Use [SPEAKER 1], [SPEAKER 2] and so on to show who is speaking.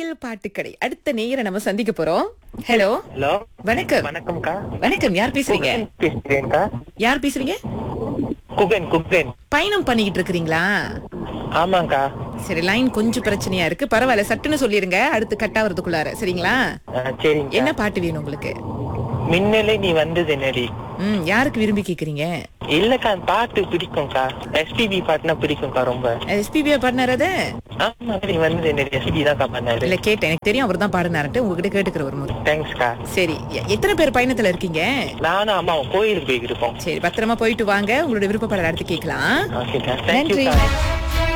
[SPEAKER 1] தமிழ் பாட்டுக்கடை அடுத்த நேயரை நம்ம சந்திக்க போறோம் ஹலோ
[SPEAKER 2] ஹலோ
[SPEAKER 1] வணக்கம்
[SPEAKER 2] வணக்கம்க்கா
[SPEAKER 1] வணக்கம் யார் பேசுறீங்க
[SPEAKER 2] குகன் பேசுறேன்க்கா
[SPEAKER 1] யார் பேசுறீங்க
[SPEAKER 2] குகன் குகன்
[SPEAKER 1] பயணம் பண்ணிக்கிட்டு இருக்கிறீங்களா
[SPEAKER 2] ஆமாங்கக்கா
[SPEAKER 1] சரி லைன் கொஞ்சம் பிரச்சனையா இருக்கு பரவாயில்ல சட்டுன்னு சொல்லிருங்க அடுத்து கட் ஆவறதுக்குள்ளார சரிங்களா
[SPEAKER 2] ஆ, சரிங்க
[SPEAKER 1] என்ன பாட்டு வேணும் உங்களுக்கு
[SPEAKER 2] மின்னலே நீ வந்தது என்னடி
[SPEAKER 1] ம் யாருக்கு விரும்பி கேக்குறீங்க
[SPEAKER 2] இல்லக்கா அந்த பாட்டு பிடிக்கும்க்கா எஸ்பிபி பாட்டுனா பிடிக்கும்க்கா ரொம்ப
[SPEAKER 1] எஸ்பிபியா பாடினார் அது
[SPEAKER 2] ஆமா நீ வந்தது என்னடி எஸ்பிபி தான்க்கா பண்ணாரு
[SPEAKER 1] இல்ல கேட்டேன் எனக்கு தெரியும் அவர் தான் பாடினாருன்ட்டு உங்ககிட்ட கேட்டுக்கிற ஒரு முறை
[SPEAKER 2] தேங்க்ஸ்க்கா
[SPEAKER 1] சரி எ- எத்தனை பேர் பயணத்துல இருக்கீங்க
[SPEAKER 2] நானும் அம்மாவும் கோயிலுக்கு போயிருக்கோம்
[SPEAKER 1] சரி பத்திரமா போயிட்டு வாங்க உங்களோட விருப்பப்பட அடுத்து கேட்கலாம்
[SPEAKER 2] ஓகேக்கா
[SPEAKER 1] நன்றி
[SPEAKER 2] தேங்க்யூக்கா